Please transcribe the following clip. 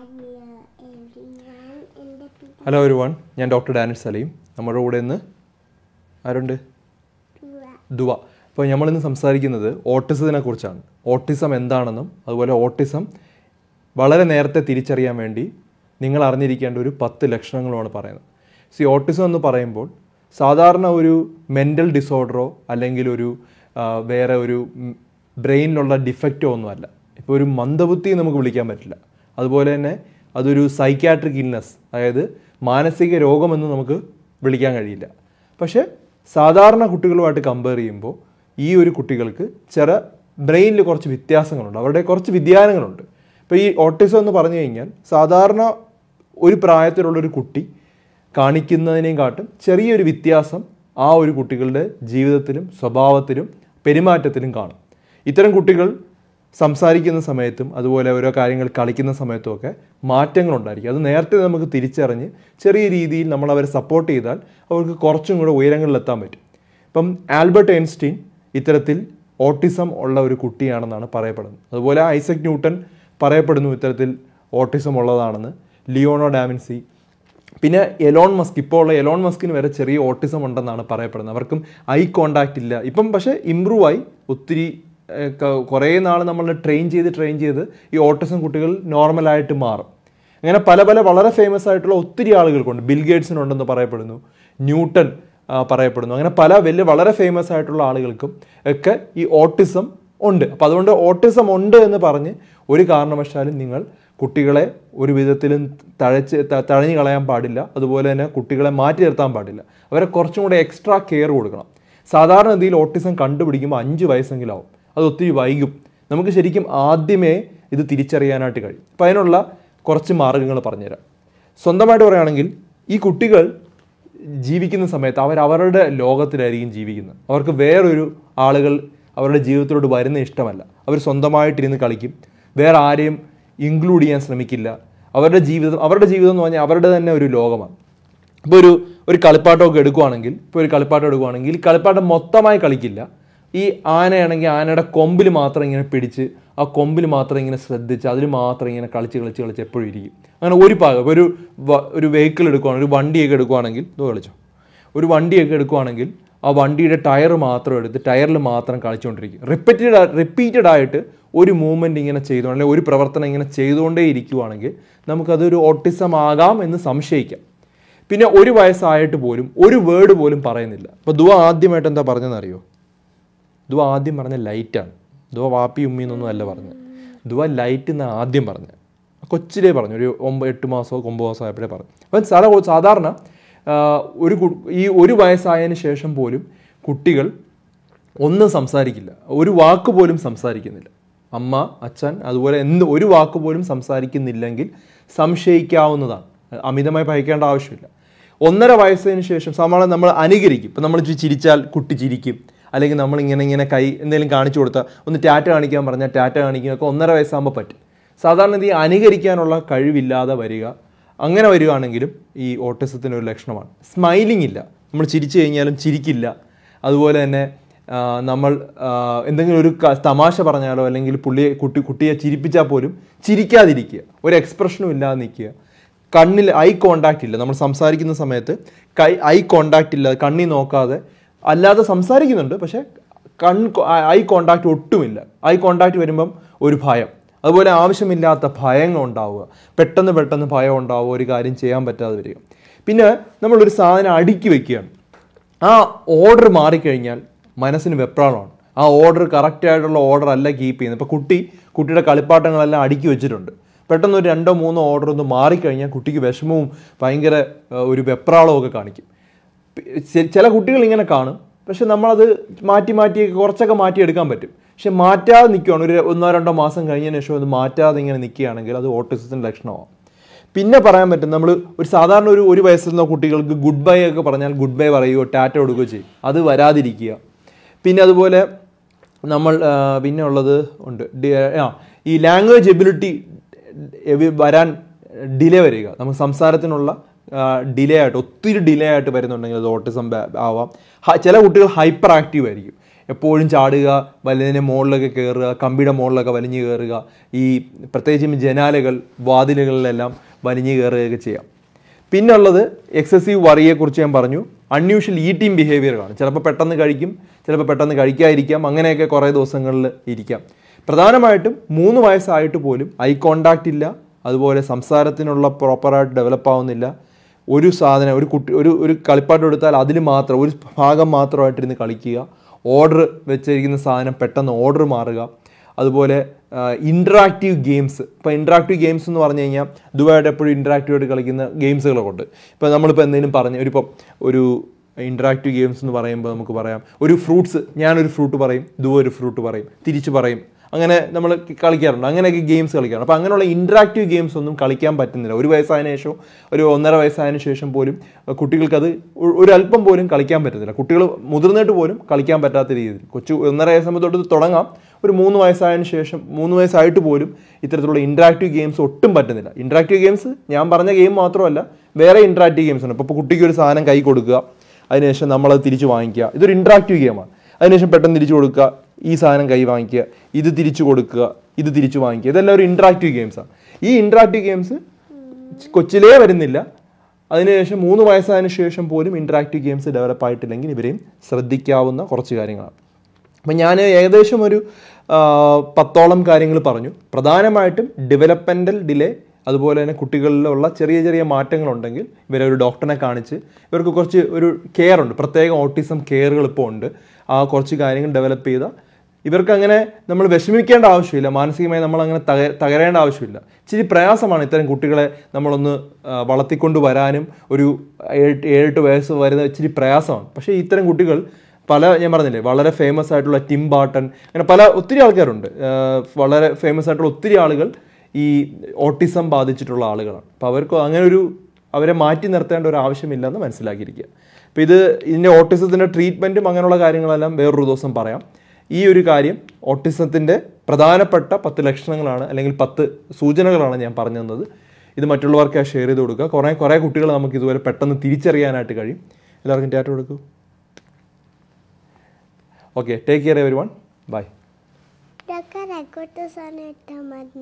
hello ഒരു one ഞാൻ doctor Daniil Saleem നമ്മുടെ കൂടെ ഇന്ന് ആരുണ്ട് ദുവ അപ്പോൾ നമ്മളിന്ന് സംസാരിക്കുന്നത് ഓട്ടിസത്തിനെ കുറിച്ചാണ് ഓട്ടിസം എന്താണെന്നും അതുപോലെ ഓട്ടിസം വളരെ നേരത്തെ തിരിച്ചറിയാൻ വേണ്ടി നിങ്ങൾ അറിഞ്ഞിരിക്കേണ്ട ഒരു പത്ത് ലക്ഷണങ്ങളുമാണ് പറയുന്നത് സി ഓട്ടിസം എന്ന് പറയുമ്പോൾ സാധാരണ ഒരു മെൻ്റൽ ഡിസോർഡറോ അല്ലെങ്കിൽ ഒരു ആ, വേറെ ഒരു ബ്രെയിനിലുള്ള ഡിഫക്റ്റോ ഒന്നുമല്ല ഇപ്പോൾ ഒരു മന്ദബുദ്ധി നമുക്ക് വിളിക്കാൻ പറ്റില്ല അതുപോലെ തന്നെ അതൊരു സൈക്യാട്രിക് ഇൽനെസ് അതായത് മാനസിക രോഗമെന്ന് നമുക്ക് വിളിക്കാൻ കഴിയില്ല പക്ഷേ സാധാരണ കുട്ടികളുമായിട്ട് കമ്പയർ ചെയ്യുമ്പോൾ ഈ ഒരു കുട്ടികൾക്ക് ചില ബ്രെയിനിൽ കുറച്ച് വ്യത്യാസങ്ങളുണ്ട് അവരുടെ കുറച്ച് വ്യതിയാനങ്ങളുണ്ട് ഇപ്പോൾ ഈ ഓട്ടിസം എന്ന് പറഞ്ഞു കഴിഞ്ഞാൽ സാധാരണ ഒരു പ്രായത്തിലുള്ള ഒരു കുട്ടി കാണിക്കുന്നതിനേയും കാട്ടും ചെറിയൊരു വ്യത്യാസം ആ ഒരു കുട്ടികളുടെ ജീവിതത്തിലും സ്വഭാവത്തിലും പെരുമാറ്റത്തിലും കാണും ഇത്തരം കുട്ടികൾ സംസാരിക്കുന്ന സമയത്തും അതുപോലെ ഓരോ കാര്യങ്ങൾ കളിക്കുന്ന സമയത്തും ഒക്കെ മാറ്റങ്ങളുണ്ടായിരിക്കും അത് നേരത്തെ നമുക്ക് തിരിച്ചറിഞ്ഞ് ചെറിയ രീതിയിൽ നമ്മൾ അവരെ സപ്പോർട്ട് ചെയ്താൽ അവർക്ക് കുറച്ചും കൂടെ ഉയരങ്ങളിലെത്താൻ പറ്റും ഇപ്പം ആൽബർട്ട് ഐൻസ്റ്റീൻ ഇത്തരത്തിൽ ഓട്ടിസം ഉള്ള ഒരു കുട്ടിയാണെന്നാണ് പറയപ്പെടുന്നത് അതുപോലെ ഐസക് ന്യൂട്ടൺ പറയപ്പെടുന്നു ഇത്തരത്തിൽ ഓട്ടിസം ഉള്ളതാണെന്ന് ലിയോണോ ഡാമിൻസി പിന്നെ എലോൺ മസ്ക് ഇപ്പോൾ ഉള്ള എലോൺ മസ്കിന് വരെ ചെറിയ ഓട്ടിസം ഉണ്ടെന്നാണ് പറയപ്പെടുന്നത് അവർക്കും ഐ കോണ്ടാക്റ്റ് ഇല്ല ഇപ്പം പക്ഷേ ഇമ്പ്രൂവ് ആയി ഒത്തിരി ഏഹ്, ക- കുറേ നാൾ നമ്മൾ ട്രെയിൻ ചെയ്ത് ട്രെയിൻ ചെയ്ത് ഈ ഓട്ടിസം കുട്ടികൾ നോർമലായിട്ട് മാറും അങ്ങനെ പല പല വളരെ ഫേമസ് ആയിട്ടുള്ള ഒത്തിരി ആളുകൾക്കുണ്ട് ബിൽ ഗേറ്റ്സിനുണ്ടെന്ന് പറയപ്പെടുന്നു ന്യൂട്ടൺ ആ, പറയപ്പെടുന്നു അങ്ങനെ പല വലിയ വളരെ ഫേമസ് ആയിട്ടുള്ള ആളുകൾക്കും ഒക്കെ ഈ ഓട്ടിസം ഉണ്ട് അപ്പോൾ അതുകൊണ്ട് ഓട്ടിസം ഉണ്ട് എന്ന് പറഞ്ഞ് ഒരു കാരണവശാലും നിങ്ങൾ കുട്ടികളെ ഒരു വിധത്തിലും തഴച്ച് ത- തഴഞ്ഞു കളയാൻ പാടില്ല അതുപോലെ തന്നെ കുട്ടികളെ മാറ്റി നിർത്താൻ പാടില്ല അവരെ കുറച്ചും കൂടെ എക്സ്ട്രാ കെയർ കൊടുക്കണം സാധാരണ രീതിയിൽ ഓട്ടിസം കണ്ടുപിടിക്കുമ്പോൾ അഞ്ച് വയസ്സെങ്കിലും ആവും അത് ഒത്തിരി വൈകും നമുക്ക് ശരിക്കും ആദ്യമേ ഇത് തിരിച്ചറിയാനായിട്ട് കഴിയും അപ്പോൾ അതിനുള്ള കുറച്ച് മാർഗ്ഗങ്ങൾ പറഞ്ഞുതരാം സ്വന്തമായിട്ട് പറയുകയാണെങ്കിൽ ഈ കുട്ടികൾ ജീവിക്കുന്ന സമയത്ത് അവർ അവരുടെ ലോകത്തിലായിരിക്കും ജീവിക്കുന്നത് അവർക്ക് വേറൊരു ആളുകൾ അവരുടെ ജീവിതത്തിലോട്ട് വരുന്ന ഇഷ്ടമല്ല അവർ സ്വന്തമായിട്ടിരുന്ന് കളിക്കും വേറെ ആരെയും ഇൻക്ലൂഡ് ചെയ്യാൻ ശ്രമിക്കില്ല അവരുടെ ജീവിതം അവരുടെ ജീവിതം എന്ന് പറഞ്ഞാൽ അവരുടെ തന്നെ ഒരു ലോകമാണ് ഇപ്പോൾ ഒരു ഒരു കളിപ്പാട്ടമൊക്കെ എടുക്കുവാണെങ്കിൽ ഇപ്പോൾ ഒരു കളിപ്പാട്ടം എടുക്കുവാണെങ്കിൽ ഈ കളിപ്പാട്ടം മൊത്തമായി കളിക്കില്ല ഈ ആനയാണെങ്കിൽ ആനയുടെ കൊമ്പിൽ മാത്രം ഇങ്ങനെ പിടിച്ച് ആ കൊമ്പിൽ മാത്രം ഇങ്ങനെ ശ്രദ്ധിച്ച് അതിൽ മാത്രം ഇങ്ങനെ കളിച്ച് കളിച്ച് കളിച്ച് എപ്പോഴും ഇരിക്കും അങ്ങനെ ഒരു ഭാഗം ഇപ്പോൾ ഒരു വ- ഒരു വെഹിക്കിൾ എടുക്കുവാണെങ്കിൽ ഒരു വണ്ടിയൊക്കെ എടുക്കുവാണെങ്കിൽ ഇത് കളിച്ചോ ഒരു വണ്ടിയൊക്കെ എടുക്കുവാണെങ്കിൽ ആ വണ്ടിയുടെ ടയർ മാത്രം എടുത്ത് ടയറിൽ മാത്രം കളിച്ചുകൊണ്ടിരിക്കും റിപ്പീറ്റഡ് റിപ്പീറ്റഡ് ആയിട്ട് ഒരു മൂവ്മെൻറ്റ് ഇങ്ങനെ ചെയ്തു അല്ലെങ്കിൽ ഒരു പ്രവർത്തനം ഇങ്ങനെ ചെയ്തുകൊണ്ടേ ഇരിക്കുവാണെങ്കിൽ നമുക്കതൊരു ഓട്ടിസം ആകാം എന്ന് സംശയിക്കാം പിന്നെ ഒരു വയസ്സായിട്ട് പോലും ഒരു വേർഡ് പോലും പറയുന്നില്ല അപ്പോൾ ദുവ ആദ്യമായിട്ട് എന്താ പറഞ്ഞതെന്നറിയോ ദുവ ആദ്യം പറഞ്ഞ ലൈറ്റാണ് ദുവ വാപ്പി ഉമ്മി എന്നൊന്നും അല്ല പറഞ്ഞത് ദുവ ലൈറ്റ് എന്ന് ആദ്യം പറഞ്ഞത് കൊച്ചിലേ പറഞ്ഞു ഒരു ഒമ്പത് എട്ട് മാസമോ ഒമ്പത് മാസമോ ആയപ്പോഴേ പറഞ്ഞു അപ്പം സാധാ സാധാരണ ആ, ഒരു കു- ഈ ഒരു വയസ്സായതിനു ശേഷം പോലും കുട്ടികൾ ഒന്നും സംസാരിക്കില്ല ഒരു വാക്ക് പോലും സംസാരിക്കുന്നില്ല അമ്മ അച്ഛൻ അതുപോലെ എന്ത് ഒരു വാക്ക് പോലും സംസാരിക്കുന്നില്ലെങ്കിൽ സംശയിക്കാവുന്നതാണ് അമിതമായി ഭയക്കേണ്ട ആവശ്യമില്ല ഒന്നര വയസ്സിന് ശേഷം സാധാരണ നമ്മൾ അനുകരിക്കും ഇപ്പം നമ്മൾ ചി- ചിരിച്ചാൽ കുട്ടി ചിരിക്കും അല്ലെങ്കിൽ നമ്മൾ ഇങ്ങനെ ഇങ്ങനെ കൈ എന്തെങ്കിലും കാണിച്ചു കൊടുത്താൽ ഒന്ന് ടാറ്റ കാണിക്കാൻ പറഞ്ഞാൽ ടാറ്റ കാണിക്കുകയൊക്കെ ഒന്നര വയസ്സാകുമ്പോൾ പറ്റും സാധാരണ ഇത് ഈ അനുകരിക്കാനുള്ള കഴിവില്ലാതെ വരിക അങ്ങനെ വരികയാണെങ്കിലും ഈ ഓട്ടിസത്തിൻ്റെ ഒരു ലക്ഷണമാണ് സ്മൈലിംഗ് ഇല്ല നമ്മൾ ചിരിച്ചു കഴിഞ്ഞാലും ചിരിക്കില്ല അതുപോലെ തന്നെ ആ, നമ്മൾ ആ, എന്തെങ്കിലും ഒരു ക- തമാശ പറഞ്ഞാലോ അല്ലെങ്കിൽ പുള്ളിയെ കുട്ടി കുട്ടിയെ ചിരിപ്പിച്ചാൽ പോലും ചിരിക്കാതിരിക്കുക ഒരു എക്സ്പ്രഷനും ഇല്ലാതെ നിൽക്കുക കണ്ണിൽ ഐ കോണ്ടാക്റ്റ് ഇല്ല നമ്മൾ സംസാരിക്കുന്ന സമയത്ത് കൈ ഐ കോണ്ടാക്റ്റ് ഇല്ല കണ്ണി നോക്കാതെ അല്ലാതെ സംസാരിക്കുന്നുണ്ട് പക്ഷേ കൺ ഐ കോണ്ടാക്റ്റ് ഒട്ടുമില്ല ഐ കോണ്ടാക്റ്റ് വരുമ്പം ഒരു ഭയം അതുപോലെ ആവശ്യമില്ലാത്ത ഭയങ്ങൾ ഉണ്ടാവുക പെട്ടെന്ന് പെട്ടെന്ന് ഭയം ഉണ്ടാവുക ഒരു കാര്യം ചെയ്യാൻ പറ്റാതെ വരിക പിന്നെ നമ്മളൊരു സാധനം അടുക്കി വെക്കുകയാണ് ആ ഓർഡർ മാറിക്കഴിഞ്ഞാൽ മനസ്സിന് വെപ്രാളമാണ് ആ ഓർഡർ കറക്റ്റ് ആയിട്ടുള്ള ഓർഡർ അല്ല കീപ്പ് ചെയ്യുന്നത് ഇപ്പോൾ കുട്ടി കുട്ടിയുടെ കളിപ്പാട്ടങ്ങളെല്ലാം അടുക്കി വെച്ചിട്ടുണ്ട് പെട്ടെന്ന് ഒരു രണ്ടോ മൂന്നോ ഓർഡർ ഒന്ന് മാറിക്കഴിഞ്ഞാൽ കുട്ടിക്ക് വിഷമവും ഭയങ്കര ഏഹ്, ഒരു വെപ്രാളവും ഒക്കെ കാണിക്കും പി- ചെ- ചില കുട്ടികൾ ഇങ്ങനെ കാണും പക്ഷെ നമ്മളത് മാറ്റി മാറ്റി കുറച്ചൊക്കെ മാറ്റിയെടുക്കാൻ പറ്റും പക്ഷെ മാറ്റാതെ നിൽക്കുകയാണ് ഒരു ഒന്നോ രണ്ടോ മാസം കഴിഞ്ഞതിന് ശേഷം അത് മാറ്റാതെ ഇങ്ങനെ നിൽക്കുകയാണെങ്കിൽ അത് ഓട്ടിസത്തിൻ്റെ ലക്ഷണമാവും പിന്നെ പറയാൻ പറ്റും നമ്മൾ ഒരു സാധാരണ ഒരു ഒരു വയസ്സുള്ള കുട്ടികൾക്ക് ഗുഡ് ബൈ ഒക്കെ പറഞ്ഞാൽ ഗുഡ് ബൈ പറയുകയോ ടാറ്റ കൊടുക്കുകയോ ചെയ്യും അത് വരാതിരിക്കുക പിന്നെ അതുപോലെ നമ്മൾ ആ, പിന്നെ ഉള്ളത് ഉണ്ട് ഡി- ആ ഈ ലാംഗ്വേജ് എബിലിറ്റി വരാൻ ഡിലേ വരിക നമുക്ക് സംസാരത്തിനുള്ള ഡിലേ ആയിട്ട് ഒത്തിരി ഡിലേ ആയിട്ട് വരുന്നുണ്ടെങ്കിൽ അത് ഓട്ടിസം ആവാം ഹ- ചില കുട്ടികൾ ഹൈപ്പർ ആക്റ്റീവ് ആയിരിക്കും എപ്പോഴും ചാടുക വലുതിൻ്റെ മുകളിലൊക്കെ കയറുക കമ്പിയുടെ മുകളിലൊക്കെ വലിഞ്ഞു കയറുക ഈ പ്രത്യേകിച്ചും ജനാലകൾ വാതിലുകളിലെല്ലാം വലിഞ്ഞു കയറുകയൊക്കെ ചെയ്യാം പിന്നുള്ളത് എക്സസീവ് വറിയെക്കുറിച്ച് ഞാൻ പറഞ്ഞു അൺയൂഷ്വൽ ഈറ്റിംഗ് ബിഹേവിയറാണ് ചിലപ്പോൾ പെട്ടെന്ന് കഴിക്കും ചിലപ്പോൾ പെട്ടെന്ന് കഴിക്കാതിരിക്കാം അങ്ങനെയൊക്കെ കുറേ ദിവസങ്ങളിൽ ഇരിക്കാം പ്രധാനമായിട്ടും മൂന്ന് വയസ്സായിട്ട് പോലും ഐ കോണ്ടാക്റ്റ് ഇല്ല അതുപോലെ സംസാരത്തിനുള്ള പ്രോപ്പറായിട്ട് ഡെവലപ്പ് ആവുന്നില്ല ഒരു സാധനം ഒരു കുട്ടി ഒരു ഒരു കളിപ്പാട്ടം എടുത്താൽ അതിൽ മാത്രം ഒരു ഭാഗം മാത്രമായിട്ടിരുന്ന് കളിക്കുക ഓർഡർ വെച്ചിരിക്കുന്ന സാധനം പെട്ടെന്ന് ഓർഡർ മാറുക അതുപോലെ ഇൻട്രാക്റ്റീവ് ഗെയിംസ് ഇപ്പോൾ ഇൻട്രാക്റ്റീവ് ഗെയിംസ് എന്ന് പറഞ്ഞു കഴിഞ്ഞാൽ ദുബായിട്ട് എപ്പോഴും ഇൻട്രാക്റ്റീവ് ആയിട്ട് കളിക്കുന്ന ഗെയിംസുകളൊക്കെ ഉണ്ട് ഇപ്പോൾ നമ്മളിപ്പോൾ എന്തെങ്കിലും പറഞ്ഞ് ഒരു ഇപ്പം ഒരു ഇൻട്രാക്റ്റീവ് ഗെയിംസ് എന്ന് പറയുമ്പോൾ നമുക്ക് പറയാം ഒരു ഫ്രൂട്ട്സ് ഞാനൊരു ഫ്രൂട്ട് പറയും ദുബ ഒരു ഫ്രൂട്ട് പറയും തിരിച്ച് പറയും അങ്ങനെ നമ്മൾ കളിക്കാറുണ്ട് അങ്ങനെയൊക്കെ ഗെയിംസ് കളിക്കാറുണ്ട് അപ്പോൾ അങ്ങനെയുള്ള ഇൻട്രാക്റ്റീവ് ഗെയിംസ് ഒന്നും കളിക്കാൻ പറ്റുന്നില്ല ഒരു വയസ്സായതിനു ശേഷം ഒരു ഒന്നര വയസ്സായതിനു ശേഷം പോലും അഹ് കുട്ടികൾക്കത് ഒ- ഒരു അല്പം പോലും കളിക്കാൻ പറ്റുന്നില്ല കുട്ടികൾ മുതിർന്നിട്ട് പോലും കളിക്കാൻ പറ്റാത്ത രീതിയിൽ കൊച്ചു ഒന്നര വയസ്സാകുമ്പോൾ തൊട്ട് തുടങ്ങാം ഒരു മൂന്ന് വയസ്സായതിനു ശേഷം മൂന്ന് വയസ്സായിട്ട് പോലും ഇത്തരത്തിലുള്ള ഇൻട്രാക്റ്റീവ് ഗെയിംസ് ഒട്ടും പറ്റുന്നില്ല ഇൻട്രാക്റ്റീവ് ഗെയിംസ് ഞാൻ പറഞ്ഞ ഗെയിം മാത്രമല്ല വേറെ ഇൻട്രാക്റ്റീവ് ഗെയിംസ് ഉണ്ട് ഇപ്പോൾ കുട്ടിക്ക് ഒരു സാധനം കൈ കൊടുക്കുക അതിനുശേഷം നമ്മളത് തിരിച്ച് വാങ്ങിക്കുക ഇതൊരു ഇൻട്രാക്റ്റീവ് ഗെയിമാണ് അതിനുശേഷം പെട്ടെന്ന് തിരിച്ചു കൊടുക്കുക ഈ സാധനം കൈ വാങ്ങിക്കുക ഇത് തിരിച്ചു കൊടുക്കുക ഇത് തിരിച്ചു വാങ്ങിക്കുക ഇതെല്ലാം ഒരു ഇൻട്രാക്റ്റീവ് ഗെയിംസാണ് ഈ ഇൻട്രാക്റ്റീവ് ഗെയിംസ് കൊച്ചിലേ വരുന്നില്ല അതിനുശേഷം മൂന്ന് വയസ്സായതിനു ശേഷം പോലും ഇൻട്രാക്റ്റീവ് ഗെയിംസ് ഡെവലപ്പ് ആയിട്ടില്ലെങ്കിൽ ഇവരെയും ശ്രദ്ധിക്കാവുന്ന കുറച്ച് കാര്യങ്ങളാണ് അപ്പം ഞാൻ ഏകദേശം ഒരു ആ, പത്തോളം കാര്യങ്ങൾ പറഞ്ഞു പ്രധാനമായിട്ടും ഡെവലപ്മെൻ്റൽ ഡിലേ അതുപോലെ തന്നെ കുട്ടികളിലുള്ള ചെറിയ ചെറിയ മാറ്റങ്ങളുണ്ടെങ്കിൽ ഇവരെ ഒരു ഡോക്ടറിനെ കാണിച്ച് ഇവർക്ക് കുറച്ച് ഒരു കെയർ ഉണ്ട് പ്രത്യേകം ഓട്ടിസം കെയറുകൾ ഇപ്പോൾ ഉണ്ട് ആ കുറച്ച് കാര്യങ്ങൾ ഡെവലപ്പ് ചെയ്ത ഇവർക്ക് അങ്ങനെ നമ്മൾ വിഷമിക്കേണ്ട ആവശ്യമില്ല മാനസികമായി നമ്മൾ അങ്ങനെ തക തകരേണ്ട ആവശ്യമില്ല ഇച്ചിരി പ്രയാസമാണ് ഇത്തരം കുട്ടികളെ നമ്മളൊന്ന് ആ, വളർത്തിക്കൊണ്ട് വരാനും ഒരു ഏഴ് ഏഴെട്ട് വയസ്സ് വരുന്ന ഇച്ചിരി പ്രയാസമാണ് പക്ഷേ ഇത്തരം കുട്ടികൾ പല ഞാൻ പറഞ്ഞില്ലേ വളരെ ഫേമസ് ആയിട്ടുള്ള ടിം ബാട്ടൺ അങ്ങനെ പല ഒത്തിരി ആൾക്കാരുണ്ട് ആ, വളരെ ഫേമസ് ആയിട്ടുള്ള ഒത്തിരി ആളുകൾ ഈ ഓട്ടിസം ബാധിച്ചിട്ടുള്ള ആളുകളാണ് അപ്പോൾ അവർക്ക് അങ്ങനെ ഒരു അവരെ മാറ്റി നിർത്തേണ്ട ഒരു ആവശ്യമില്ലെന്ന് മനസ്സിലാക്കിയിരിക്കുക അപ്പോൾ ഇത് ഇതിൻ്റെ ഓട്ടിസത്തിൻ്റെ ട്രീറ്റ്മെൻറ്റും അങ്ങനെയുള്ള കാര്യങ്ങളെല്ലാം വേറൊരു ദിവസം പറയാം ഈ ഒരു കാര്യം ഓട്ടിസത്തിൻ്റെ പ്രധാനപ്പെട്ട പത്ത് ലക്ഷണങ്ങളാണ് അല്ലെങ്കിൽ പത്ത് സൂചനകളാണ് ഞാൻ പറഞ്ഞു തന്നത് ഇത് മറ്റുള്ളവർക്ക് ഷെയർ ചെയ്ത് കൊടുക്കുക കുറേ കുറേ കുട്ടികൾ നമുക്ക് ഇതുപോലെ പെട്ടെന്ന് തിരിച്ചറിയാനായിട്ട് കഴിയും എല്ലാവർക്കും ടാറ്റ കൊടുക്കൂ okay take care everyone bye ഇതൊക്കെ റെക്കോർഡ് സാധനം ഇട്ടാൽ മതി